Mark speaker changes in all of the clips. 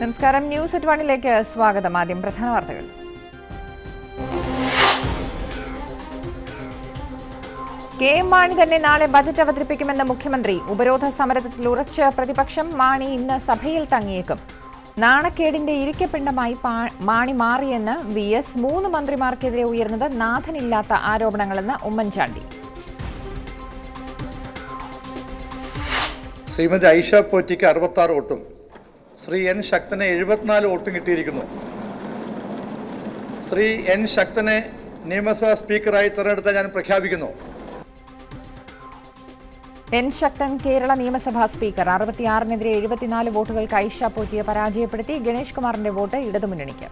Speaker 1: നമസ്കാരം news at വണിലേക്ക് സ്വാഗതം ആദ്യം പ്രധാന വാർത്തകൾ കെ എം മാണി തന്നെ നാളെ ബജറ്റ് അവതരിപ്പിക്കുമെന്ന് മുഖ്യമന്ത്രി ഉപരോധ സമരത്തിൽ ഉറച്ച് പ്രതിപക്ഷം മാണി ഇന്ന് സഭയിൽ തങ്ങിയേക്കും നാണക്കേടിന്റെ ഇരിക്കപ്പിണ്ടമായി പാ- മാണി മാറിയെന്ന് വി എസ് മൂന്ന് മന്ത്രിമാർക്കെതിരെ ഉയർന്നത് നാഥനില്ലാത്ത ആരോപണങ്ങളെന്ന് ഉമ്മൻചാണ്ടി
Speaker 2: ശ്രീമതി ഐഷ പോറ്റിക്ക് അറുപത്തി ആറ് വോട്ടും ശ്രീ എൻ ശക്തന് എഴുപത്തിനാല് വോട്ടും കിട്ടിയിരിക്കുന്നു ശ്രീ എൻ ശക്തനെ നിയമസഭാ സ്പീക്കറായി തെരഞ്ഞെടുത്ത ഞാൻ പ്രഖ്യാപിക്കുന്നു
Speaker 1: എൻ ശക്തൻ കേരള നിയമസഭാ സ്പീക്കർ അറുപത്തിയാറിനെതിരെ എഴുപത്തിനാല് വോട്ടുകൾക്ക് ഐഷ പോറ്റിയെ പരാജയപ്പെടുത്തി ഗണേഷ് കുമാറിന്റെ വോട്ട് ഇടതുമുന്നണിക്ക്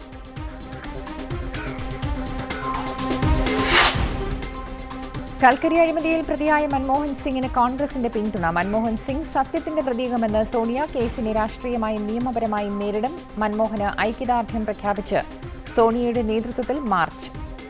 Speaker 1: കൽക്കരി അഴിമതിയിൽ പ്രതിയായ മൻമോഹൻ സിംഗിന് കോൺഗ്രസിന്റെ പിന്തുണ മൻമോഹൻ സിംഗ് സത്യത്തിന്റെ പ്രതീകമെന്ന് സോണിയ കേസിനെ രാഷ്ട്രീയമായും നിയമപരമായും നേരിടും മൻമോഹന് ഐക്യദാർഢ്യം പ്രഖ്യാപിച്ച് സോണിയയുടെ നേതൃത്വത്തിൽ മാർച്ച്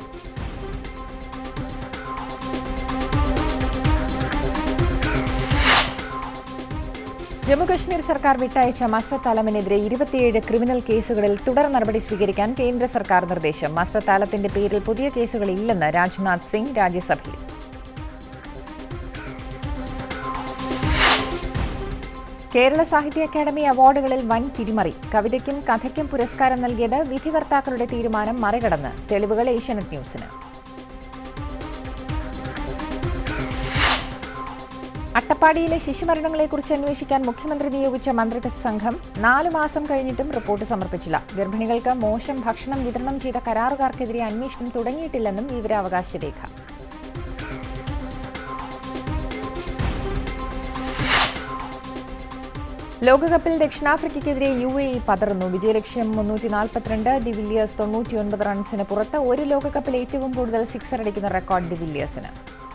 Speaker 1: ജമ്മുകശ്മീർ സർക്കാർ വിട്ടയച്ച മസ്രത്ത് അലമിനെതിരെ ഇരുപത്തിയേഴ് ക്രിമിനൽ കേസുകളിൽ തുടർ നടപടി സ്വീകരിക്കാൻ കേന്ദ്ര സർക്കാർ നിർദ്ദേശം മസ്രത്ത് അലത്തിന്റെ പേരിൽ പുതിയ കേസുകൾ ഇല്ലെന്ന് രാജ്നാഥ് സിംഗ് രാജ്യസഭയിൽ കേരള സാഹിത്യ അക്കാദമി അവാർഡുകളിൽ വൻ തിരിമറി കവിതയ്ക്കും കഥയ്ക്കും പുരസ്കാരം നൽകിയത് വിധികർത്താക്കളുടെ തീരുമാനം മറികടന്ന് തെളിവുകൾ ഏഷ്യാനെറ്റ് ന്യൂസിന് അട്ടപ്പാടിയിലെ ശിശുമരണങ്ങളെക്കുറിച്ച് അന്വേഷിക്കാൻ മുഖ്യമന്ത്രി നിയോഗിച്ച മന്ത്രിത്വ സംഘം നാലു മാസം കഴിഞ്ഞിട്ടും റിപ്പോർട്ട് സമർപ്പിച്ചില്ല ഗർഭിണികൾക്ക് മോശം ഭക്ഷണം വിതരണം ചെയ്ത കരാറുകാർക്കെതിരെ അന്വേഷണം തുടങ്ങിയിട്ടില്ലെന്നും വിവരാവകാശ രേഖ ലോകകപ്പിൽ ദക്ഷിണാഫ്രിക്കയ്ക്കെതിരെ യു എ ഇ പതറുന്നു വിജയലക്ഷ്യം മുന്നൂറ്റി നാൽപ്പത്തിരണ്ട് ഡിവില്ലിയേഴ്സ് തൊണ്ണൂറ്റിയൊൻപത് റൺസിന് പുറത്ത് ഒരു ലോകകപ്പിൽ ഏറ്റവും കൂടുതൽ സിക്സർ അടിക്കുന്ന റെക്കോർഡ് ഡിവില്ലിയേഴ്സിന്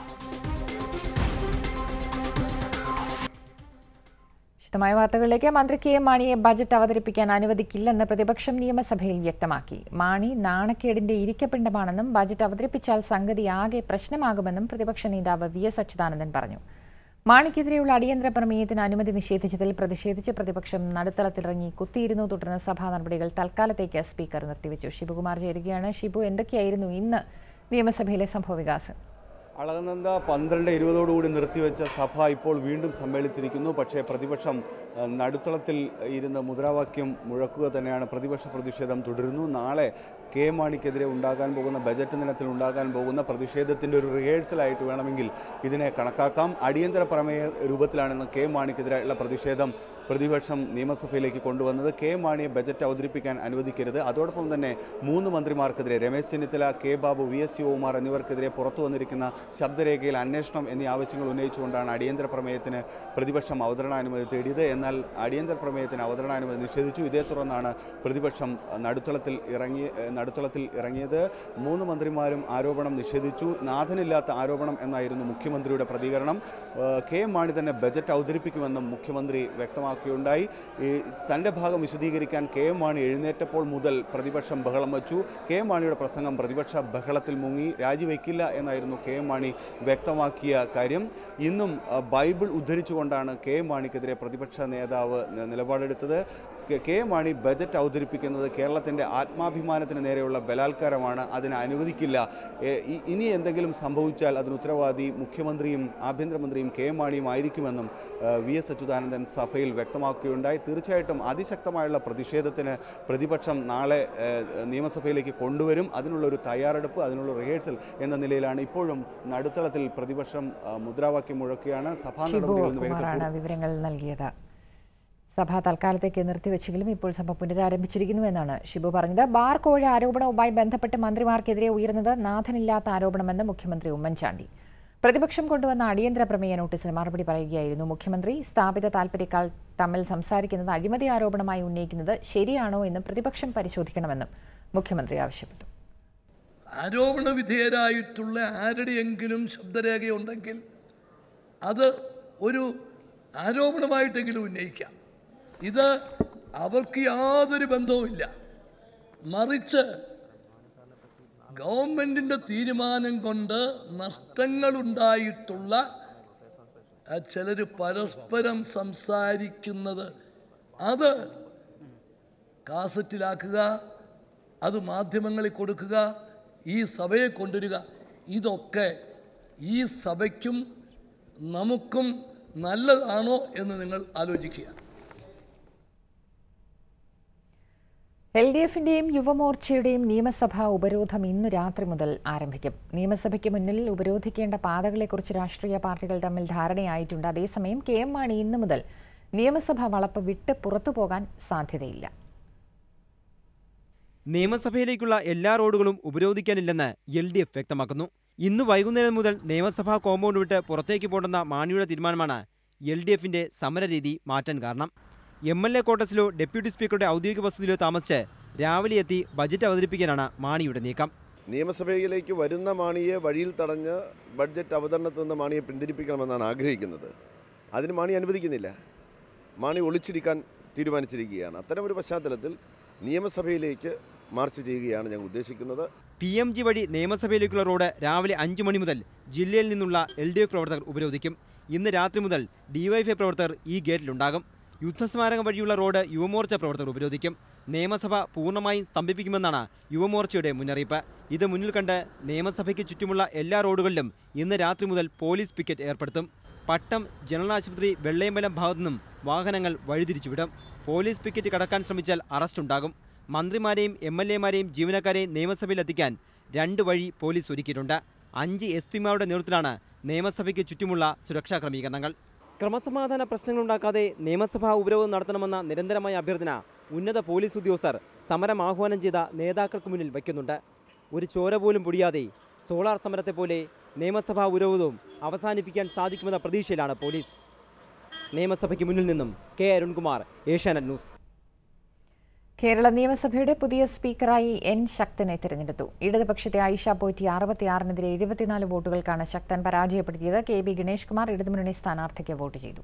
Speaker 1: വിശദമായ വാർത്തകളിലേക്ക് മന്ത്രി കെ എം മാണിയെ ബജറ്റ് അവതരിപ്പിക്കാൻ അനുവദിക്കില്ലെന്ന് പ്രതിപക്ഷം നിയമസഭയിൽ വ്യക്തമാക്കി മാണി നാണക്കേടിന്റെ ഇരിക്കപ്പിണ്ടമാണെന്നും ബജറ്റ് അവതരിപ്പിച്ചാൽ സംഗതി ആകെ പ്രശ്നമാകുമെന്നും പ്രതിപക്ഷ നേതാവ് വി എസ് അച്യുതാനന്ദൻ പറഞ്ഞു മാണിക്കെതിരെയുള്ള അടിയന്തര പ്രമേയത്തിന് അനുമതി നിഷേധിച്ചതിൽ പ്രതിഷേധിച്ച് പ്രതിപക്ഷം നടുത്തളത്തിലിറങ്ങി കുത്തിയിരുന്നു തുടർന്ന് സഭാ നടപടികൾ തൽക്കാലത്തേക്ക് സ്പീക്കർ നിർത്തിവെച്ചു ശിവകുമാർ ചേരുകയാണ് ഷിബു എന്തൊക്കെയായിരുന്നു ഇന്ന് നിയമസഭയിലെ സംഭവവികാസം
Speaker 3: അളകനന്ദ പന്ത്രണ്ട് ഇരുപതോടുകൂടി നിർത്തിവെച്ച സഭ ഇപ്പോൾ വീണ്ടും സമ്മേളിച്ചിരിക്കുന്നു പക്ഷേ പ്രതിപക്ഷം ഏഹ്, നടുത്തളത്തിൽ ഇരുന്ന് മുദ്രാവാക്യം മുഴക്കുക തന്നെയാണ് പ്രതിപക്ഷ പ്രതിഷേധം തുടരുന്നു നാളെ കെ എം മാണിക്കെതിരെ ഉണ്ടാകാൻ പോകുന്ന ബജറ്റ് ദിനത്തിൽ ഉണ്ടാകാൻ പോകുന്ന പ്രതിഷേധത്തിൻ്റെ ഒരു റിഹേഴ്സലായിട്ട് വേണമെങ്കിൽ ഇതിനെ കണക്കാക്കാം അടിയന്തര പ്രമേയ രൂപത്തിലാണ് ഇന്ന് കെ എം മാണിക്കെതിരെയുള്ള പ്രതിഷേധം പ്രതിപക്ഷം നിയമസഭയിലേക്ക് കൊണ്ടുവന്നത് കെ എം മാണിയെ ബജറ്റ് അവതരിപ്പിക്കാൻ അനുവദിക്കരുത് അതോടൊപ്പം തന്നെ മൂന്ന് മന്ത്രിമാർക്കെതിരെ Ramesh Chennithala K Babu V S Sivakumar എന്നിവർക്കെതിരെ പുറത്തു വന്നിരിക്കുന്ന ശബ്ദരേഖയിൽ അന്വേഷണം എന്നീ ആവശ്യങ്ങൾ ഉന്നയിച്ചുകൊണ്ടാണ് അടിയന്തര പ്രമേയത്തിന് പ്രതിപക്ഷം അവതരണാനുമതി തേടിയത് എന്നാൽ അടിയന്തര പ്രമേയത്തിന് അവതരണാനുമതി നിഷേധിച്ചു ഇതേ തുടർന്നാണ് പ്രതിപക്ഷം നടുത്തളത്തിൽ ഇറങ്ങി ഏഹ് നടുത്തളത്തിൽ ഇറങ്ങിയത് മൂന്ന് മന്ത്രിമാരും ആരോപണം നിഷേധിച്ചു നാഥനില്ലാത്ത ആരോപണം എന്നായിരുന്നു മുഖ്യമന്ത്രിയുടെ പ്രതികരണം ഏഹ് കെ എം മാണി തന്നെ ബജറ്റ് അവതരിപ്പിക്കുമെന്നും മുഖ്യമന്ത്രി വ്യക്തമാക്കുകയുണ്ടായി ഈ തൻ്റെ ഭാഗം വിശദീകരിക്കാൻ കെ എം മാണി എഴുന്നേറ്റപ്പോൾ മുതൽ പ്രതിപക്ഷം ബഹളം വച്ചു കെ എം മാണിയുടെ പ്രസംഗം പ്രതിപക്ഷ ബഹളത്തിൽ മുങ്ങി രാജിവെക്കില്ല എന്നായിരുന്നു കെ എം മാണി വ്യക്തമാക്കിയ കാര്യം ഇന്നും അഹ്, ബൈബിൾ ഉദ്ധരിച്ചുകൊണ്ടാണ് കെ എം മാണിക്കെതിരെ പ്രതിപക്ഷ നേതാവ് ന- നിലപാടെടുത്തത് K- K M Mani budget അവതരിപ്പിക്കുന്നത് കേരളത്തിൻ്റെ ആത്മാഭിമാനത്തിന് നേരെയുള്ള ബലാത്കാരമാണ് അതിന് അനുവദിക്കില്ല എ, ഇ- ഇനി എന്തെങ്കിലും സംഭവിച്ചാൽ അതിന് ഉത്തരവാദി മുഖ്യമന്ത്രിയും ആഭ്യന്തരമന്ത്രിയും കെ എം മാണിയും ആയിരിക്കുമെന്നും ഏഹ്, വി എസ് അച്യുതാനന്ദൻ സഭയിൽ വ്യക്തമാക്കുകയുണ്ടായി തീർച്ചയായിട്ടും അതിശക്തമായുള്ള പ്രതിഷേധത്തിന് പ്രതിപക്ഷം നാളെ ഏഹ്, നിയമസഭയിലേക്ക് കൊണ്ടുവരും അതിനുള്ള ഒരു തയ്യാറെടുപ്പ് അതിനുള്ള റിഹേഴ്സൽ എന്ന നിലയിലാണ് ഇപ്പോഴും നടുത്തളത്തിൽ പ്രതിപക്ഷം ആ, മുദ്രാവാക്യം മുഴക്കുകയാണ് സഭാ
Speaker 1: ഷിബു
Speaker 3: നടപടികൾ ഇന്ന് വേഗത്തിൽ
Speaker 1: കുമാറാണ് വിവരങ്ങൾ നൽകിയത് സഭ തൽക്കാലത്തേക്ക് നിർത്തിവെച്ചെങ്കിലും ഇപ്പോൾ സഭ പുനരാരംഭിച്ചിരിക്കുന്നു എന്നാണ് ഷിബു പറഞ്ഞത് ബാർ കോഴ ആരോപണവുമായി ബന്ധപ്പെട്ട് മന്ത്രിമാർക്കെതിരെ ഉയർന്നത് നാഥനില്ലാത്ത ആരോപണമെന്ന് മുഖ്യമന്ത്രി ഉമ്മൻചാണ്ടി പ്രതിപക്ഷം കൊണ്ടുവന്ന അടിയന്തര പ്രമേയ നോട്ടീസിന് മറുപടി പറയുകയായിരുന്നു മുഖ്യമന്ത്രി സ്ഥാപിത താൽപര്യക്കാൾ തമ്മിൽ സംസാരിക്കുന്നത് അഴിമതി ആരോപണമായി ഉന്നയിക്കുന്നത് ശരിയാണോ എന്ന് പ്രതിപക്ഷം പരിശോധിക്കണമെന്നും മുഖ്യമന്ത്രി ആവശ്യപ്പെട്ടു
Speaker 4: ആരോപണ വിധേയരായിട്ടുള്ള ആരുടെയെങ്കിലും ശബ്ദരേഖയുണ്ടെങ്കിൽ അത് ഒരു ആരോപണമായിട്ടെങ്കിലും ഉന്നയിക്കാം ഇത് അവർക്ക് യാതൊരു ബന്ധവുമില്ല മറിച്ച് ഗവൺമെൻറ്റിൻ്റെ തീരുമാനം കൊണ്ട് നഷ്ടങ്ങളുണ്ടായിട്ടുള്ള ചിലർ പരസ്പരം സംസാരിക്കുന്നത് അത് കാസറ്റിലാക്കുക അത് മാധ്യമങ്ങളിൽ കൊടുക്കുക ഈ സഭയെ കൊണ്ടുവരിക ഇതൊക്കെ ഈ സഭയ്ക്കും നമുക്കും നല്ലതാണോ എന്ന് നിങ്ങൾ ആലോചിക്കുക
Speaker 1: എൽ ഡി എഫിന്റെയും യുവമോർച്ചയുടെയും നിയമസഭാ ഉപരോധം ഇന്നു രാത്രി മുതൽ ആരംഭിക്കും നിയമസഭയ്ക്ക് മുന്നിൽ ഉപരോധിക്കേണ്ട പാതകളെക്കുറിച്ച് രാഷ്ട്രീയ പാർട്ടികൾ തമ്മിൽ ധാരണയായിട്ടുണ്ട് അതേസമയം കെ എം മാണി ഇന്നു മുതൽ നിയമസഭാ വളപ്പ് വിട്ട് പുറത്തു പോകാൻ സാധ്യതയില്ല
Speaker 5: നിയമസഭയിലേക്കുള്ള എല്ലാ റോഡുകളും ഉപരോധിക്കാനില്ലെന്ന് എൽ ഡി എഫ് വ്യക്തമാക്കുന്നു ഇന്ന് വൈകുന്നേരം മുതൽ നിയമസഭാ കോമ്പൗണ്ട് വിട്ട് പുറത്തേക്ക് പോകേണ്ട മാണിയുടെ തീരുമാനമാണ് എൽ ഡി എഫിന്റെ സമരരീതി മാറ്റാൻ കാരണം എം എൽ എ ക്വാർട്ടേഴ്സിലോ ഡെപ്യൂട്ടി സ്പീക്കറുടെ ഔദ്യോഗിക വസതിയിലോ താമസിച്ച് രാവിലെ എത്തി ബജറ്റ് അവതരിപ്പിക്കാനാണ് മാണിയുടെ നീക്കം
Speaker 6: നിയമസഭയിലേക്ക് വരുന്ന മാണിയെ വഴിയിൽ തടഞ്ഞ് ബഡ്ജറ്റ് അവതരണത്തിൽ നിന്ന് മാണിയെ പിന്തിരിപ്പിക്കണമെന്നാണ് ആഗ്രഹിക്കുന്നത് അതിന് മാണി അനുവദിക്കുന്നില്ല മാണി ഒളിച്ചിരിക്കാൻ തീരുമാനിച്ചിരിക്കുകയാണ് അത്തരം ഒരു പശ്ചാത്തലത്തിൽ നിയമസഭയിലേക്ക് മാർച്ച് ചെയ്യുകയാണ് ഞങ്ങൾ ഉദ്ദേശിക്കുന്നത്
Speaker 5: പി എം ജി വഴി നിയമസഭയിലേക്കുള്ള റോഡ് രാവിലെ അഞ്ച് മണി മുതൽ ജില്ലയിൽ നിന്നുള്ള എൽ ഡി എഫ് പ്രവർത്തകർ ഉപരോധിക്കും ഇന്ന് രാത്രി മുതൽ ഡിവൈഎഫ്ഐ പ്രവർത്തകർ ഈ ഗേറ്റിലുണ്ടാകും യുദ്ധസ്മാരകം വഴിയുള്ള റോഡ് യുവമോർച്ച പ്രവർത്തകർ ഉപരോധിക്കും നിയമസഭ പൂർണ്ണമായും സ്തംഭിപ്പിക്കുമെന്നാണ് യുവമോർച്ചയുടെ മുന്നറിയിപ്പ് ഇത് മുന്നിൽ കണ്ട് നിയമസഭയ്ക്ക് ചുറ്റുമുള്ള എല്ലാ റോഡുകളിലും ഇന്ന് രാത്രി മുതൽ പോലീസ് പിക്കറ്റ് ഏർപ്പെടുത്തും പട്ടം ജനറൽ ആശുപത്രി വെള്ളയമ്പലം ഭാഗത്തുനിന്നും വാഹനങ്ങൾ വഴിതിരിച്ചുവിടും പോലീസ് പിക്കറ്റ് കടക്കാൻ ശ്രമിച്ചാൽ അറസ്റ്റുണ്ടാകും മന്ത്രിമാരെയും എം എൽ എമാരെയും ജീവനക്കാരെയും നിയമസഭയിൽ എത്തിക്കാൻ രണ്ട് വഴി പോലീസ് ഒരുക്കിയിട്ടുണ്ട് അഞ്ച് എസ് പിമാരുടെ നേതൃത്വത്തിലാണ് നിയമസഭയ്ക്ക് ചുറ്റുമുള്ള സുരക്ഷാ ക്രമീകരണങ്ങൾ ക്രമസമാധാന പ്രശ്നങ്ങളുണ്ടാക്കാതെ നിയമസഭാ ഉപരോധം നടത്തണമെന്ന നിരന്തരമായ അഭ്യർത്ഥന ഉന്നത പോലീസ് ഉദ്യോഗസ്ഥർ സമരം ആഹ്വാനം ചെയ്ത നേതാക്കൾക്ക് മുന്നിൽ വയ്ക്കുന്നുണ്ട് ഒരു ചോര പോലും പൊടിയാതെ സോളാർ സമരത്തെ പോലെ നിയമസഭാ ഉപരോധവും അവസാനിപ്പിക്കാൻ സാധിക്കുമെന്ന പ്രതീക്ഷയിലാണ് പോലീസ് നിയമസഭയ്ക്ക് മുന്നിൽ നിന്നും കെ അരുൺകുമാർ ഏഷ്യാനെറ്റ് ന്യൂസ്
Speaker 1: കേരള നിയമസഭയുടെ പുതിയ സ്പീക്കറായി എൻ ശക്തനെ തിരഞ്ഞെടുത്തു ഇടതുപക്ഷത്തെ ആയിഷ പോറ്റി അറുപത്തിയാറിനെതിരെ എഴുപത്തിനാല് വോട്ടുകൾക്കാണ് ശക്തൻ പരാജയപ്പെടുത്തിയത് കെ ബി ഗണേഷ് കുമാർ ഇടതുമുന്നണി സ്ഥാനാർത്ഥിക്ക് വോട്ട് ചെയ്തു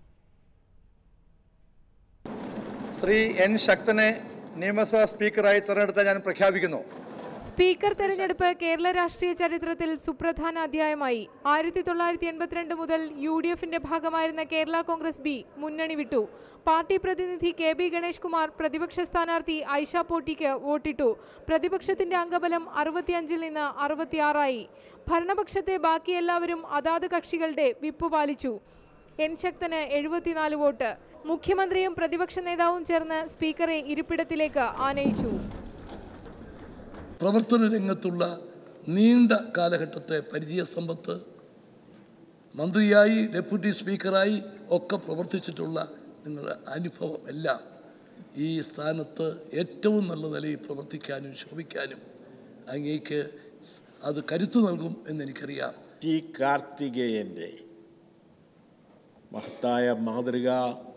Speaker 2: ശ്രീ എൻ ശക്തനെ നിയമസഭാ സ്പീക്കറായി തെരഞ്ഞെടുത്ത ഞാൻ പ്രഖ്യാപിക്കുന്നു
Speaker 7: സ്പീക്കർ തെരഞ്ഞെടുപ്പ് കേരള രാഷ്ട്രീയ ചരിത്രത്തിൽ സുപ്രധാന അധ്യായമായി ആയിരത്തി തൊള്ളായിരത്തി എൺപത്തിരണ്ട് മുതൽ യു ഡി എഫിന്റെ ഭാഗമായിരുന്ന കേരള കോൺഗ്രസ് ബി മുന്നണി വിട്ടു പാർട്ടി പ്രതിനിധി കെ ബി ഗണേഷ് കുമാർ പ്രതിപക്ഷ സ്ഥാനാർത്ഥി ഐഷ പോട്ടിക്ക് വോട്ടിട്ടു പ്രതിപക്ഷത്തിന്റെ അംഗബലം അറുപത്തിയഞ്ചിൽ നിന്ന് അറുപത്തിയാറായി ഭരണപക്ഷത്തെ ബാക്കി എല്ലാവരും അതാത് കക്ഷികളുടെ വിപ്പ് പാലിച്ചു എൻ ശക്തന് എഴുപത്തിനാല് വോട്ട് മുഖ്യമന്ത്രിയും പ്രതിപക്ഷ നേതാവും ചേർന്ന് സ്പീക്കറെ ഇരിപ്പിടത്തിലേക്ക് ആനയിച്ചു
Speaker 4: പ്രവർത്തന രംഗത്തുള്ള നീണ്ട കാലഘട്ടത്തെ പരിചയസമ്പത്ത് മന്ത്രിയായി ഡെപ്യൂട്ടി സ്പീക്കറായി ഒക്കെ പ്രവർത്തിച്ചിട്ടുള്ള നിങ്ങളുടെ അനുഭവം എല്ലാം ഈ സ്ഥാനത്ത് ഏറ്റവും നല്ല നിലയിൽ പ്രവർത്തിക്കാനും ശോഭിക്കാനും അങ്ങേക്ക് സ് അത് കരുത്തു നൽകും എന്നെനിക്കറിയാം
Speaker 8: ടി കാർത്തികേയൻ്റെ മഹത്തായ മാതൃക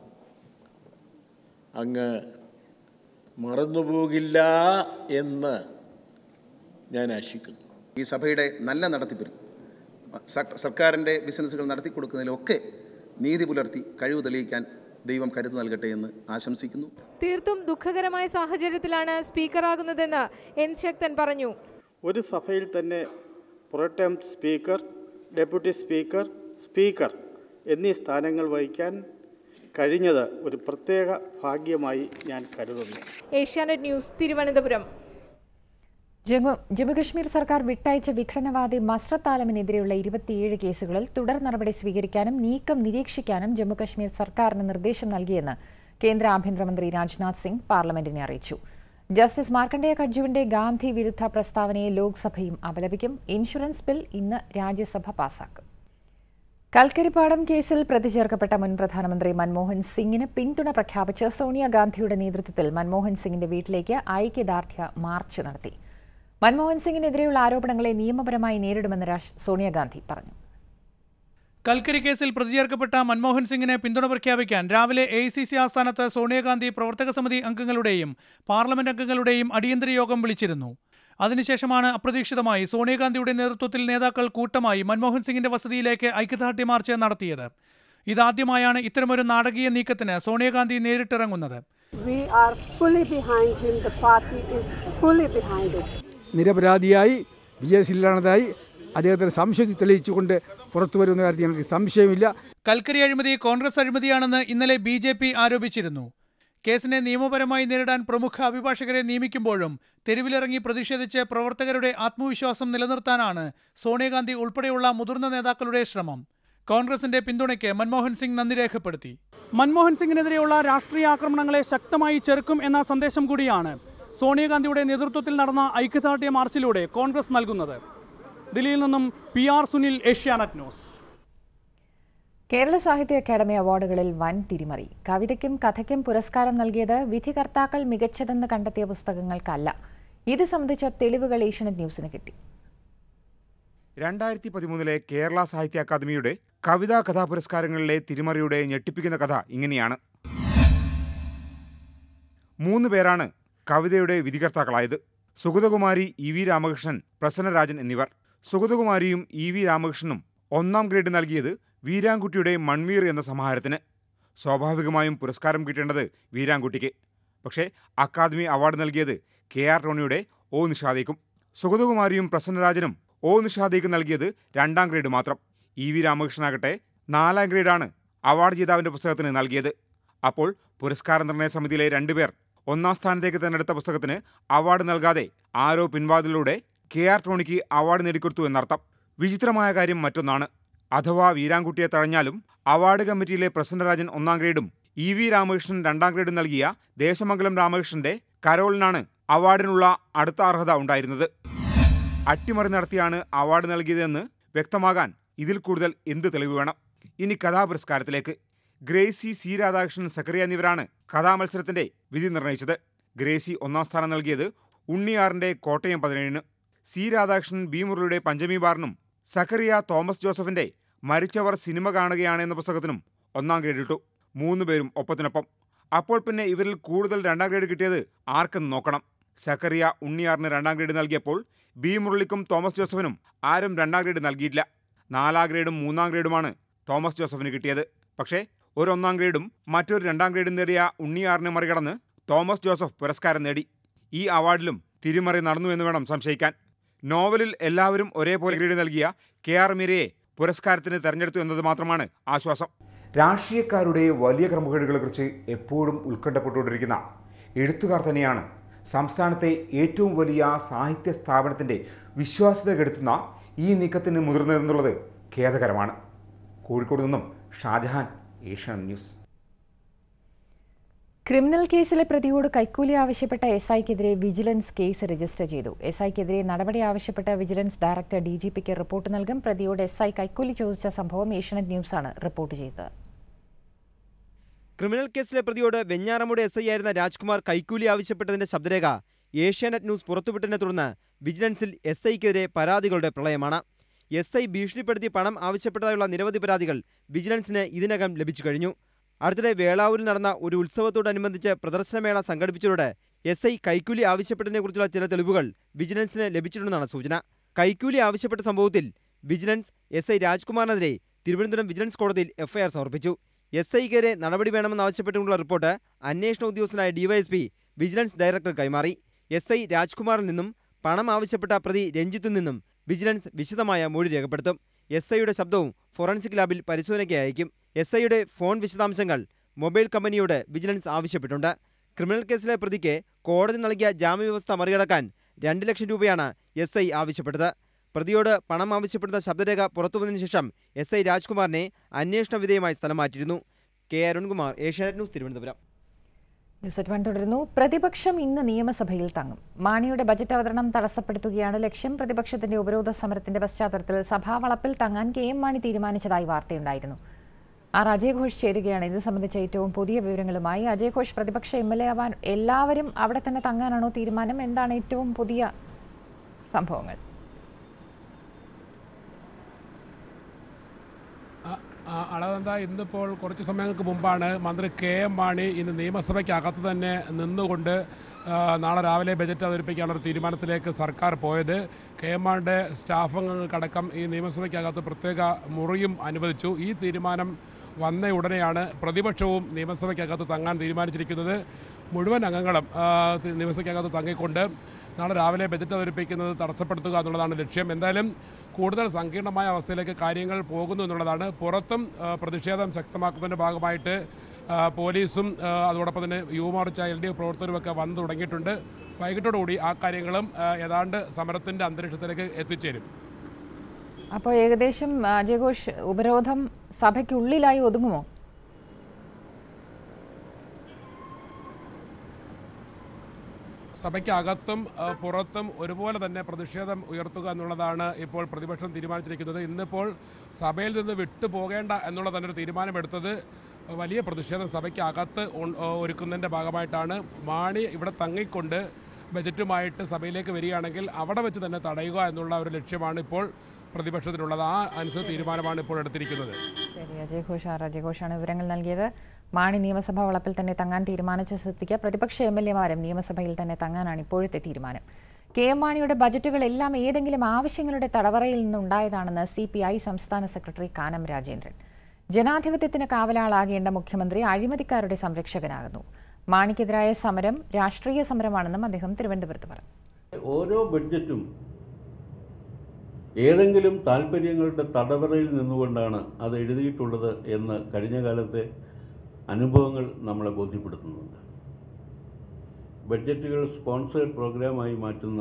Speaker 8: അങ്ങ് മറന്നുപോകില്ല എന്ന് ഞാൻ ആശിക്കുന്നു
Speaker 9: ഈ സഭയുടെ നല്ല നടത്തിപ്പിനും സർ- സർക്കാരിൻ്റെ ബിസിനസ്സുകൾ നടത്തി കൊടുക്കുന്നതിലൊക്കെ നീതി പുലർത്തി കഴിവ് തെളിയിക്കാൻ ദൈവം കരുത്ത് നൽകട്ടെ എന്ന് ആശംസിക്കുന്നു
Speaker 7: തീർത്തും ദുഃഖകരമായ സാഹചര്യത്തിലാണ് സ്പീക്കറാകുന്നതെന്ന് എൻ ശക്തൻ പറഞ്ഞു
Speaker 10: ഒരു സഭയിൽ തന്നെ പ്രൊട്ടം സ്പീക്കർ ഡെപ്യൂട്ടി സ്പീക്കർ സ്പീക്കർ എന്നീ സ്ഥാനങ്ങൾ വഹിക്കാൻ കഴിഞ്ഞത് ഒരു പ്രത്യേക ഭാഗ്യമായി ഞാൻ കരുതുന്നു
Speaker 7: ഏഷ്യാനെറ്റ് ന്യൂസ് തിരുവനന്തപുരം
Speaker 1: ജമ്മു ജമ്മുകശ്മീർ സർക്കാർ വിട്ടയച്ച വിഘടനവാദി മസ്രത്ത് ആലമിനെതിരെയുള്ള ഇരുപത്തിയേഴ് കേസുകളിൽ തുടർ നടപടി സ്വീകരിക്കാനും നീക്കം നിരീക്ഷിക്കാനും ജമ്മുകശ്മീർ സർക്കാരിന് നിർദ്ദേശം നൽകിയെന്ന് കേന്ദ്ര ആഭ്യന്തരമന്ത്രി രാജ്നാഥ് സിംഗ് പാർലമെന്റിനെ അറിയിച്ചു ജസ്റ്റിസ് മാർക്കണ്ഡേയ കഡ്ജുവിന്റെ ഗാന്ധി വിരുദ്ധ പ്രസ്താവനയെ ലോക്സഭയും അപലപിക്കും ഇൻഷുറൻസ് ബിൽ ഇന്ന് രാജ്യസഭ പാസാക്കും കൽക്കരിപ്പാടം കേസിൽ പ്രതി ചേർക്കപ്പെട്ട മുൻ പ്രധാനമന്ത്രി മൻമോഹൻ സിംഗിന് പിന്തുണ പ്രഖ്യാപിച്ച് സോണിയാഗാന്ധിയുടെ നേതൃത്വത്തിൽ മൻമോഹൻ സിംഗിന്റെ വീട്ടിലേക്ക് ഐക്യദാർഢ്യ മാർച്ച് നടത്തി മൻമോഹൻ സിംഗിനെതിരെയുള്ള ആരോപണങ്ങളെ നിയമപരമായി നേരിടുമെന്ന് രാഷ്- സോണിയാഗാന്ധി പറഞ്ഞു
Speaker 11: കൽക്കരി കേസിൽ പ്രതിചേർക്കപ്പെട്ട മൻമോഹൻ സിംഗിനെ പിന്തുണ പ്രഖ്യാപിക്കാൻ രാവിലെ എ ഐ സി സി ആസ്ഥാനത്ത് സോണിയാഗാന്ധി പ്രവർത്തക സമിതി അംഗങ്ങളുടെയും പാർലമെന്റ് അംഗങ്ങളുടെയും അടിയന്തര യോഗം വിളിച്ചിരുന്നു അതിനുശേഷമാണ് അപ്രതീക്ഷിതമായി സോണിയാഗാന്ധിയുടെ നേതൃത്വത്തിൽ നേതാക്കൾ കൂട്ടമായി മൻമോഹൻ സിംഗിന്റെ വസതിയിലേക്ക് ഐക്യദാർഢ്യ മാർച്ച് നടത്തിയത് ഇതാദ്യമായാണ് ഇത്തരമൊരു നാടകീയ നീക്കത്തിന് Sonia Gandhi നേരിട്ടിറങ്ങുന്നത്
Speaker 12: We are fully behind him. The party is fully behind it.
Speaker 13: നിരപരാധിയായി വിജയശീലനാഥായി അദ്ദേഹത്തിന് സംശയം തെളിയിച്ചുകൊണ്ട് പുറത്തു വരുന്ന കാര്യത്തിൽ ഞങ്ങൾക്ക് സംശയമില്ല
Speaker 11: കൽക്കരി അഴിമതി കോൺഗ്രസ് അഴിമതിയാണെന്ന് ഇന്നലെ ബി ജെ പി ആരോപിച്ചിരുന്നു കേസിനെ നിയമപരമായി നേരിടാൻ പ്രമുഖ അഭിഭാഷകരെ നിയമിക്കുമ്പോഴും തെരുവിലിറങ്ങി പ്രതിഷേധിച്ച് പ്രവർത്തകരുടെ ആത്മവിശ്വാസം നിലനിർത്താനാണ് സോണിയാഗാന്ധി ഉൾപ്പെടെയുള്ള മുതിർന്ന നേതാക്കളുടെ ശ്രമം കോൺഗ്രസിന്റെ പിന്തുണയ്ക്ക് മൻമോഹൻ സിംഗ് നന്ദി രേഖപ്പെടുത്തി
Speaker 14: മൻമോഹൻ സിംഗിനെതിരെയുള്ള രാഷ്ട്രീയ ആക്രമണങ്ങളെ ശക്തമായി ചെറുക്കും എന്ന സന്ദേശം കൂടിയാണ് സോണിയാഗാന്ധിയുടെ നേതൃത്വത്തിൽ നടന്ന ഐക്യദാർഢ്യ മാർച്ചിലൂടെ കോൺഗ്രസ് നൽകുന്നത് ദില്ലിയിൽ നിന്നും P R Sunil Asianet news
Speaker 1: Kerala Sahitya Akademi അവാർഡുകളിൽ വൻ തിരിമറി കവിതയ്ക്കും കഥയ്ക്കും പുരസ്കാരം നൽകിയത് വിധികർത്താക്കൾ മികച്ചതെന്ന് കണ്ടെത്തിയ പുസ്തകങ്ങൾക്കല്ല ഇത് സംബന്ധിച്ച തെളിവുകൾ ഏഷ്യനെറ്റ് ന്യൂസിന് കിട്ടി
Speaker 15: രണ്ടായിരത്തി പതിമൂന്നിലെ കേരള സാഹിത്യ അക്കാദമിയുടെ കവിതാ കഥാ പുരസ്കാരങ്ങളിലെ തിരിമറിയുടെ ഞെട്ടിപ്പിക്കുന്ന കഥ ഇങ്ങനെയാണ് മൂന്ന് പേരാണ് കവിതയുടെ വിധികർത്താക്കളായത് സുഗതകുമാരി ഇ വി രാമകൃഷ്ണൻ പ്രസന്നരാജൻ എന്നിവർ സുഗതകുമാരിയും ഇ വി രാമകൃഷ്ണനും ഒന്നാം ഗ്രേഡ് നൽകിയത് വീരാൻകുട്ടിയുടെ മൺവീർ എന്ന സമാഹാരത്തിന് സ്വാഭാവികമായും പുരസ്കാരം കിട്ടേണ്ടത് വീരാൻകുട്ടിക്ക് പക്ഷേ അക്കാദമി അവാർഡ് നൽകിയത് കെ ആർ ടോണിയുടെ ഓ നിഷാദേക്കും സുഗതകുമാരിയും പ്രസന്നരാജനും ഓ നിഷാദേക്ക് നൽകിയത് രണ്ടാം ഗ്രേഡ് മാത്രം ഇ വി രാമകൃഷ്ണനാകട്ടെ നാലാം ഗ്രേഡാണ് അവാർഡ് ജേതാവിന്റെ പുസ്തകത്തിന് നൽകിയത് അപ്പോൾ പുരസ്കാര നിർണയ സമിതിയിലെ രണ്ടുപേർ ഒന്നാം സ്ഥാനത്തേക്ക് തിരഞ്ഞെടുത്ത പുസ്തകത്തിന് അവാർഡ് നൽകാതെ ആരോ പിൻവാതിലൂടെ കെ ആർ ടോണിക്ക് അവാർഡ് നേടിക്കൊടുത്തു എന്നർത്ഥം വിചിത്രമായ കാര്യം മറ്റൊന്നാണ് അഥവാ വീരാൻകുട്ടിയെ തഴഞ്ഞാലും അവാർഡ് കമ്മിറ്റിയിലെ പ്രസന്നരാജൻ ഒന്നാം ഗ്രേഡും ഇ വി രാമകൃഷ്ണൻ രണ്ടാം ഗ്രേഡും നൽകിയ ദേശമംഗലം രാമകൃഷ്ണന്റെ കരോളിനാണ് അവാർഡിനുള്ള അടുത്ത അർഹത ഉണ്ടായിരുന്നത് അട്ടിമറി നടത്തിയാണ് അവാർഡ് നൽകിയതെന്ന് വ്യക്തമാകാൻ ഇതിൽ കൂടുതൽ എന്ത് തെളിവ് വേണം ഇനി കഥാപുരസ്കാരത്തിലേക്ക് ഗ്രേസി സി രാധാകൃഷ്ണൻ സക്കറിയ എന്നിവരാണ് കഥാമത്സരത്തിന്റെ വിധി നിർണയിച്ചത് ഗ്രേസി ഒന്നാം സ്ഥാനം നൽകിയത് ഉണ്ണിയാറിന്റെ കോട്ടയം പതിനേഴിന് സി രാധാകൃഷ്ണൻ ബി മുരളിയുടെ പഞ്ചമി ബാറിനും സക്കറിയ തോമസ് ജോസഫിന്റെ മരിച്ചവർ സിനിമ കാണുകയാണ് എന്ന പുസ്തകത്തിനും ഒന്നാം ഗ്രേഡ് ഇട്ടു മൂന്ന് പേരും ഒപ്പത്തിനൊപ്പം അപ്പോൾ പിന്നെ ഇവരിൽ കൂടുതൽ രണ്ടാം ഗ്രേഡ് കിട്ടിയത് ആർക്കെന്ന് നോക്കണം സക്കറിയ ഉണ്ണിയാറിന് രണ്ടാം ഗ്രേഡ് നൽകിയപ്പോൾ ബി മുരളിക്കും തോമസ് ജോസഫിനും ആരും രണ്ടാം ഗ്രേഡ് നൽകിയില്ല നാലാം ഗ്രേഡും മൂന്നാം ഗ്രേഡുമാണ് തോമസ് ജോസഫിന് കിട്ടിയത് പക്ഷേ ഒരു ഒന്നാം ഗ്രേഡും മറ്റൊരു രണ്ടാം ഗ്രേഡും നേടിയ ഉണ്ണിയാറിനെ മറികടന്ന് തോമസ് ജോസഫ് പുരസ്കാരം നേടി ഈ അവാർഡിലും തിരിമറി നടന്നു എന്ന് വേണം സംശയിക്കാൻ നോവലിൽ എല്ലാവരും ഒരേപോലെ ഗ്രേഡ് നൽകിയ കെ ആർ മീരയെ പുരസ്കാരത്തിന് തെരഞ്ഞെടുത്തു എന്നത് മാത്രമാണ് ആശ്വാസം രാഷ്ട്രീയക്കാരുടെ വലിയ ക്രമക്കേടുകളെക്കുറിച്ച് എപ്പോഴും ഉത്കണ്ഠപ്പെട്ടുകൊണ്ടിരിക്കുന്ന എഴുത്തുകാർ തന്നെയാണ് സംസ്ഥാനത്തെ ഏറ്റവും വലിയ സാഹിത്യ സ്ഥാപനത്തിൻ്റെ വിശ്വാസ്യത കെടുത്തുന്ന ഈ നീക്കത്തിന് മുതിർന്നതെന്നുള്ളത് ഖേദകരമാണ് കോഴിക്കോട് നിന്നും ഷാജഹാൻ ഏഷ്യൻ ന്യൂസ്
Speaker 1: ക്രിമിനൽ കേസിലെ പ്രതിയോട് കൈക്കൂലി ആവശ്യപ്പെട്ട എസ് ഐക്കെതിരെ വിജിലൻസ് കേസ് രജിസ്റ്റർ ചെയ്തു എസ് ഐക്കെതിരെ നടപടി ആവശ്യപ്പെട്ട വിജിലൻസ് ഡയറക്ടർ ഡി ജി പിക്ക് റിപ്പോർട്ട് നൽകും പ്രതിയോട് എസ് ഐ കൈക്കൂലി ചോദിച്ച സംഭവം ഏഷ്യനെറ്റ് ന്യൂസാണ് റിപ്പോർട്ട് ചെയ്തത്
Speaker 5: ക്രിമിനൽ കേസിലെ പ്രതിയോട് വെഞ്ഞാറമൂട് എസ് ഐ ആയിരുന്ന രാജ്കുമാർ കൈക്കൂലി ആവശ്യപ്പെട്ടതിന്റെ ശബ്ദരേഖ ഏഷ്യാനെറ്റ് ന്യൂസ് പുറത്തുവിട്ടതിനെ തുടർന്ന് വിജിലൻസിൽ എസ് ഐക്കെതിരെ പരാതികളുടെ പ്രളയമാണ് എസ് ഐ ഭീഷണിപ്പെടുത്തി പണം ആവശ്യപ്പെട്ടതായുള്ള നിരവധി പരാതികൾ വിജിലൻസിന് ഇതിനകം ലഭിച്ചു കഴിഞ്ഞു അടുത്തിടെ വേളാവൂരിൽ നടന്ന ഒരു ഉത്സവത്തോടനുബന്ധിച്ച് പ്രദർശനമേള സംഘടിപ്പിച്ചതോടെ എസ് ഐ കൈക്കൂലി ആവശ്യപ്പെട്ടതിനെക്കുറിച്ചുള്ള ചില തെളിവുകൾ വിജിലൻസിന് ലഭിച്ചിട്ടുണ്ടെന്നാണ് സൂചന കൈക്കൂലി ആവശ്യപ്പെട്ട സംഭവത്തിൽ വിജിലൻസ് എസ് ഐ രാജ്കുമാറിനെതിരെ തിരുവനന്തപുരം വിജിലൻസ് കോടതിയിൽ എഫ്ഐആർ സമർപ്പിച്ചു എസ് ഐക്കെതിരെ നടപടി വേണമെന്നാവശ്യപ്പെട്ടുകൊണ്ടുള്ള റിപ്പോർട്ട് അന്വേഷണ ഉദ്യോഗസ്ഥനായ ഡിവൈഎസ്പി വിജിലൻസ് ഡയറക്ടർ കൈമാറി എസ് ഐ രാജ്കുമാറിൽ നിന്നും പണം ആവശ്യപ്പെട്ട പ്രതി രഞ്ജിത്തിൽ നിന്നും വിജിലൻസ് വിശദമായ മൊഴി രേഖപ്പെടുത്തും എസ് ഐയുടെ ശബ്ദവും ഫോറൻസിക് ലാബിൽ പരിശോധനയ്ക്ക് അയക്കും എസ് ഐയുടെ ഫോൺ വിശദാംശങ്ങൾ മൊബൈൽ കമ്പനിയോട് വിജിലൻസ് ആവശ്യപ്പെട്ടുണ്ട് ക്രിമിനൽ കേസിലെ പ്രതിക്ക് കോടതി നൽകിയ ജാമ്യവ്യവസ്ഥ മറികടക്കാൻ രണ്ട് ലക്ഷം രൂപയാണ് എസ് ഐ ആവശ്യപ്പെട്ടത് പ്രതിയോട് പണം ആവശ്യപ്പെടുന്ന ശബ്ദരേഖ പുറത്തുവന്നതിന് ശേഷം എസ് ഐ രാജ്കുമാറിനെ അന്വേഷണ വിധേയമായി സ്ഥലം മാറ്റിയിരുന്നു K Arunkumar Asianet news Thiruvananthapuram
Speaker 1: news at one തുടരുന്നു പ്രതിപക്ഷം ഇന്ന് നിയമസഭയിൽ തങ്ങും മാണിയുടെ ബജറ്റ് അവതരണം തടസ്സപ്പെടുത്തുകയാണ് ലക്ഷ്യം പ്രതിപക്ഷത്തിന്റെ ഉപരോധ സമരത്തിന്റെ പശ്ചാത്തലത്തിൽ സഭാവളപ്പിൽ തങ്ങാൻ കെ എം മാണി തീരുമാനിച്ചതായി വാർത്തയുണ്ടായിരുന്നു ആർ അജയ് ഘോഷ് ചേരുകയാണ് ഇത് സംബന്ധിച്ച ഏറ്റവും പുതിയ വിവരങ്ങളുമായി അജയ് ഘോഷ് പ്രതിപക്ഷ എം എൽ എ ആവാൻ എല്ലാവരും അവിടെ തന്നെ തങ്ങാനാണോ തീരുമാനം എന്താണ് ഏറ്റവും പുതിയ സംഭവങ്ങൾ
Speaker 16: അളവന്ത ഇന്നിപ്പോൾ കുറച്ച് സമയങ്ങൾക്ക് മുമ്പാണ് മന്ത്രി കെ എം മാണി ഇന്ന് നിയമസഭയ്ക്കകത്ത് തന്നെ നിന്നുകൊണ്ട് ആ, നാളെ രാവിലെ ബജറ്റ് അവതരിപ്പിക്കാനുള്ള തീരുമാനത്തിലേക്ക് സർക്കാർ പോയത് കെ എം മാണിയുടെ സ്റ്റാഫുകൾക്കടക്കം ഈ നിയമസഭയ്ക്കകത്ത് പ്രത്യേക മുറിയും അനുവദിച്ചു ഈ തീരുമാനം വന്ന ഉടനെയാണ് പ്രതിപക്ഷവും നിയമസഭയ്ക്കകത്ത് തങ്ങാൻ തീരുമാനിച്ചിരിക്കുന്നത് മുഴുവൻ അംഗങ്ങളും ആ, തി- നിയമസഭയ്ക്കകത്ത് തങ്ങിക്കൊണ്ട് നാളെ രാവിലെ ബജറ്റ് അവതരിപ്പിക്കുന്നത് തടസ്സപ്പെടുത്തുക എന്നുള്ളതാണ് ലക്ഷ്യം എന്തായാലും കൂടുതൽ സങ്കീർണമായ അവസ്ഥയിലേക്ക് കാര്യങ്ങൾ പോകുന്നു എന്നുള്ളതാണ് പുറത്തും ആ, പ്രതിഷേധം ശക്തമാക്കുന്നതിൻ്റെ ഭാഗമായിട്ട് ആ, പോലീസും ആ, അതോടൊപ്പം തന്നെ യുവമോർച്ച എൽ ഡി എഫ് പ്രവർത്തകരുമൊക്കെ വന്നു തുടങ്ങിയിട്ടുണ്ട് വൈകിട്ടോടുകൂടി ആ കാര്യങ്ങളും ആ, ഏതാണ്ട് സമരത്തിൻ്റെ അന്തരീക്ഷത്തിലേക്ക് എത്തിച്ചേരും
Speaker 1: അപ്പോൾ ഏകദേശം ആ, ജയഘോഷ് ഉപരോധം സഭയ്ക്കുള്ളിലായി ഒതുങ്ങുമോ
Speaker 16: സഭയ്ക്കകത്തും ആ, പുറത്തും ഒരുപോലെ തന്നെ പ്രതിഷേധം ഉയർത്തുക എന്നുള്ളതാണ് ഇപ്പോൾ പ്രതിപക്ഷം തീരുമാനിച്ചിരിക്കുന്നത് ഇന്നിപ്പോൾ സഭയിൽ നിന്ന് വിട്ടുപോകേണ്ട എന്നുള്ള തന്നെ ഒരു തീരുമാനമെടുത്തത് വലിയ പ്രതിഷേധം സഭയ്ക്കകത്ത് ഉൺ- ആ, ഒരുക്കുന്നതിൻ്റെ ഭാഗമായിട്ടാണ് മാണി ഇവിടെ തങ്ങിക്കൊണ്ട് ബജറ്റുമായിട്ട് സഭയിലേക്ക് വരികയാണെങ്കിൽ അവിടെ വെച്ച് തന്നെ തടയുക എന്നുള്ള ഒരു ലക്ഷ്യമാണ് ഇപ്പോൾ പ്രതിപക്ഷത്തിനുള്ളത് ആ അനുസരിച്ച് തീരുമാനമാണ് ഇപ്പോൾ എടുത്തിരിക്കുന്നത്
Speaker 1: ശരി അജയ് ഘോഷ് ആർ അജയ് ഘോഷാണ് വിവരങ്ങൾ നൽകിയത് മാണി നിയമസഭാ വളപ്പിൽ തന്നെ തങ്ങാൻ തീരുമാനിച്ച സ്ഥിതിക്ക് പ്രതിപക്ഷ എം എൽ എമാരും നിയമസഭയിൽ തന്നെ തങ്ങാനാണ് ഇപ്പോഴത്തെ തീരുമാനം കെ എം മാണിയുടെ ബജറ്റുകളെല്ലാം ഏതെങ്കിലും ആവശ്യങ്ങളുടെ തടവറയിൽ നിന്നുണ്ടായതാണെന്ന് സി പി ഐ സംസ്ഥാന സെക്രട്ടറി കാനം രാജേന്ദ്രൻ ജനാധിപത്യത്തിന് കാവലാളാകേണ്ട മുഖ്യമന്ത്രി അഴിമതിക്കാരുടെ സംരക്ഷകനാകുന്നു മാണിക്കെതിരായ സമരം രാഷ്ട്രീയ സമരമാണെന്നും അദ്ദേഹം തിരുവനന്തപുരത്ത് പറഞ്ഞു
Speaker 17: ഓരോ ബഡ്ജറ്റും ഏതെങ്കിലും താല്പര്യങ്ങളുടെ തടവറയിൽ നിന്നുകൊണ്ടാണ് അത് എഴുതിയിട്ടുള്ളത് എന്ന് കഴിഞ്ഞ കാലത്തെ അനുഭവങ്ങൾ നമ്മളെ ബോധ്യപ്പെടുത്തുന്നുണ്ട് ബഡ്ജറ്റുകൾ സ്പോൺസേഡ് പ്രോഗ്രാമായി മാറ്റുന്ന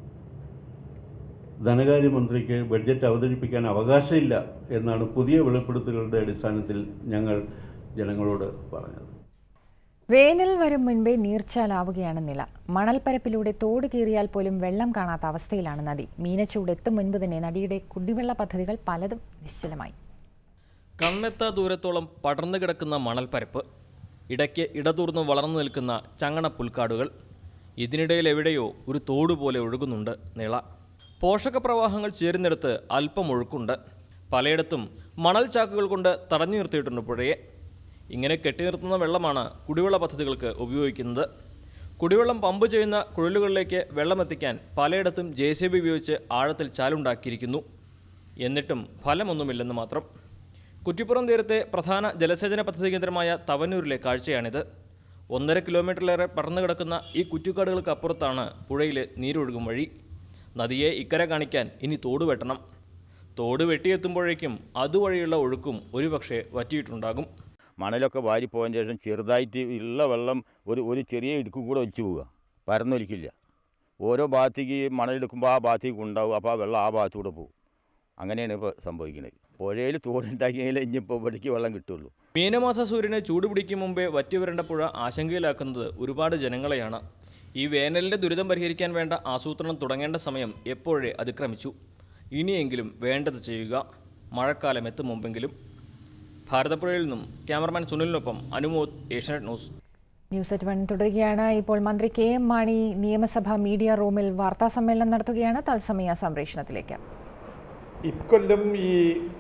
Speaker 17: ധനകാര്യമന്ത്രിക്ക് ബഡ്ജറ്റ് അവതരിപ്പിക്കാൻ അവകാശമില്ല എന്നാണ് പുതിയ വെളിപ്പെടുത്തലുകളുടെ അടിസ്ഥാനത്തിൽ ഞങ്ങൾ ജനങ്ങളോട് പറഞ്ഞത്
Speaker 1: വേനൽ വരും മുൻപേ നീർച്ചാലാവുകയാണ് നില മണൽപ്പരപ്പിലൂടെ തോട് കീറിയാൽ പോലും വെള്ളം കാണാത്ത അവസ്ഥയിലാണ് നദി മീനച്ചൂട് എത്തും മുൻപ് തന്നെ നദിയുടെ കുടിവെള്ള പദ്ധതികൾ പലതും നിശ്ചലമായി
Speaker 18: കണ്ണെത്താ ദൂരത്തോളം പടർന്നു കിടക്കുന്ന മണൽപ്പരപ്പ് ഇടയ്ക്ക് ഇടതൂർന്ന് വളർന്നു നിൽക്കുന്ന ചങ്ങണ പുൽക്കാടുകൾ ഇതിനിടയിൽ എവിടെയോ ഒരു തോട് പോലെ ഒഴുകുന്നുണ്ട് നിള പോഷക പ്രവാഹങ്ങൾ ചേരുന്നിടത്ത് അല്പം ഒഴുക്കുണ്ട് പലയിടത്തും മണൽ ചാക്കുകൾ കൊണ്ട് തടഞ്ഞു നിർത്തിയിട്ടുണ്ട് പുഴയെ ഇങ്ങനെ കെട്ടി നിർത്തുന്ന വെള്ളമാണ് കുടിവെള്ള പദ്ധതികൾക്ക് ഉപയോഗിക്കുന്നത് കുടിവെള്ളം പമ്പ് ചെയ്യുന്ന കുഴലുകളിലേക്ക് വെള്ളമെത്തിക്കാൻ പലയിടത്തും ജെ സി ബി ഉപയോഗിച്ച് ആഴത്തിൽ ചാലുണ്ടാക്കിയിരിക്കുന്നു എന്നിട്ടും ഫലമൊന്നുമില്ലെന്ന് മാത്രം കുറ്റിപ്പുറം തീരത്തെ പ്രധാന ജലസേചന പദ്ധതി കേന്ദ്രമായ തവന്നൂരിലെ കാഴ്ചയാണിത് ഒന്നര കിലോമീറ്ററിലേറെ പടർന്നു കിടക്കുന്ന ഈ കുറ്റിക്കാടുകൾക്ക് അപ്പുറത്താണ് പുഴയിലെ നീരൊഴുകും വഴി നദിയെ ഇക്കരെ കാണിക്കാൻ ഇനി തോട് വെട്ടണം തോട് വെട്ടിയെത്തുമ്പോഴേക്കും അതുവഴിയുള്ള ഒഴുക്കും ഒരുപക്ഷെ വറ്റിയിട്ടുണ്ടാകും
Speaker 19: മണലൊക്കെ വാരിപ്പോയതിന് ശേഷം ചെറുതായിട്ട് ഉള്ള വെള്ളം ഒരു ഒരു ചെറിയ ഇടുക്കും കൂടെ ഒലിച്ചു പോവുക പരന്നൊലിക്കില്ല ഓരോ ഭാഗത്തേക്ക് മണലെടുക്കുമ്പോൾ ആ ഭാഗത്തേക്ക് ഉണ്ടാവും അപ്പോൾ ആ വെള്ളം ആ ഭാഗത്തൂടെ പോകും അങ്ങനെയാണ് ഇപ്പോൾ സംഭവിക്കുന്നത് പുഴയിൽ തോടുണ്ടാക്കിയെങ്കിൽ ഇനിയിപ്പോൾ ഇവിടേക്ക് വെള്ളം കിട്ടുള്ളൂ
Speaker 18: മീനമാസ സൂര്യന് ചൂടുപിടിക്കും മുമ്പേ വറ്റിവരേണ്ട പുഴ ആശങ്കയിലാക്കുന്നത് ഒരുപാട് ജനങ്ങളെയാണ് ഈ വേനലിൻ്റെ ദുരിതം പരിഹരിക്കാൻ വേണ്ട ആസൂത്രണം തുടങ്ങേണ്ട സമയം എപ്പോഴേ അതിക്രമിച്ചു ഇനിയെങ്കിലും വേണ്ടത് ചെയ്യുക മഴക്കാലം എത്തും മുമ്പെങ്കിലും ഭാരതപ്പുഴയിൽ നിന്നും ക്യാമറമാൻ സുനിലിനൊപ്പം Anumod Asianet news
Speaker 1: news at one തുടരുകയാണ് ഇപ്പോൾ മന്ത്രി കെ എം മാണി നിയമസഭ മീഡിയ റൂമിൽ വാർത്താ സമ്മേളനം നടത്തുകയാണ് തത്സമയ സംപ്രേഷണത്തിലേക്ക്
Speaker 20: ഇക്കൊല്ലം ഈ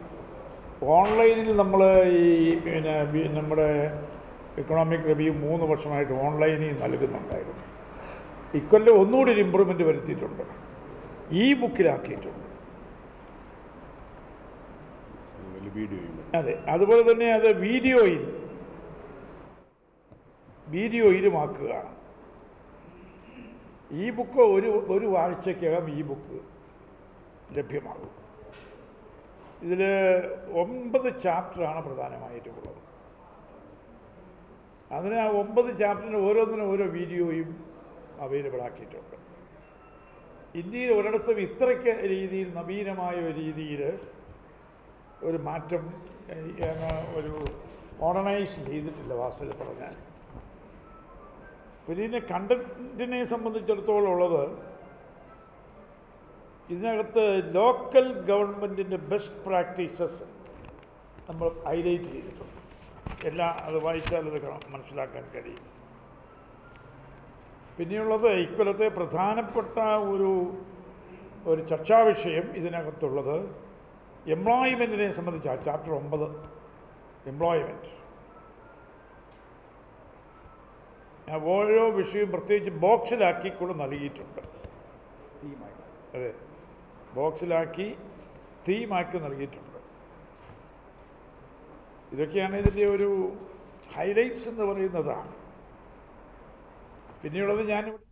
Speaker 20: ഓൺലൈനിൽ നമ്മൾ ഈ പിന്നെ വി- നമ്മുടെ എക്കണോമിക് റിവ്യൂ മൂന്ന് വർഷമായിട്ട് ഓൺലൈനിൽ നൽകുന്നുണ്ടായിരുന്നു ഇക്കൊല്ലം ഒന്നുകൂടി ഒരു ഇമ്പ്രൂവ്മെൻ്റ് വരുത്തിയിട്ടുണ്ട് ഈ ബുക്കിലാക്കിയിട്ടുണ്ട് അതെ അതുപോലെ തന്നെ അത് വീഡിയോയിൽ വീഡിയോയിലുമാക്കുകയാണ് ഈ ബുക്ക് ഒരു ഒരു ആഴ്ചക്കകം ഈ ബുക്ക് ലഭ്യമാകും ഇതിൽ ഒമ്പത് ചാപ്റ്ററാണ് പ്രധാനമായിട്ടുള്ളത് അതിന് ആ ഒമ്പത് ചാപ്റ്ററിന് ഓരോന്നിനും ഓരോ വീഡിയോയും അവൈലബിൾ ആക്കിയിട്ടുണ്ട് ഇന്ത്യയിൽ ഒരിടത്തും ഇത്രയ്ക്ക് രീതിയിൽ നവീനമായ ഒരു രീതിയിൽ ഒരു മാറ്റം ഏഹ്, ഏഹ്, ഒരു മോഡേണൈസ് ചെയ്തിട്ടില്ല വാസ്തവത്തിൽ പറഞ്ഞാൽ പിന്നെ ഇതിൻ്റെ കണ്ടന്റിനെ സംബന്ധിച്ചിടത്തോളം ഉള്ളത് ഇതിനകത്ത് ലോക്കൽ ഗവൺമെൻറ്റിൻ്റെ ബെസ്റ്റ് പ്രാക്ടീസസ് നമ്മൾ ഹൈലൈറ്റ് ചെയ്തിട്ടുണ്ട് എല്ലാം അത് വായിച്ചാൽ അത് കാണാം, മനസ്സിലാക്കാൻ കഴിയും പിന്നെയുള്ളത് ഇക്കൊല്ലത്തെ പ്രധാനപ്പെട്ട ഒരു ഒരു ചർച്ചാ വിഷയം ഇതിനകത്തുള്ളത് എംപ്ലോയ്മെൻറ്റിനെ സംബന്ധിച്ച ചാപ്റ്റർ ഒമ്പത് എംപ്ലോയ്മെൻറ്റ് ഓരോ വിഷയവും പ്രത്യേകിച്ച് ബോക്സിലാക്കിക്കൊണ്ട് നൽകിയിട്ടുണ്ട് അതെ ബോക്സിലാക്കി തീമാക്കി നൽകിയിട്ടുണ്ട് ഇതൊക്കെയാണ് ഇതിൻ്റെ ഒരു ഹൈലൈറ്റ്സ് എന്ന് പറയുന്നതാണ് പിന്നെയുള്ളത് ഞാൻ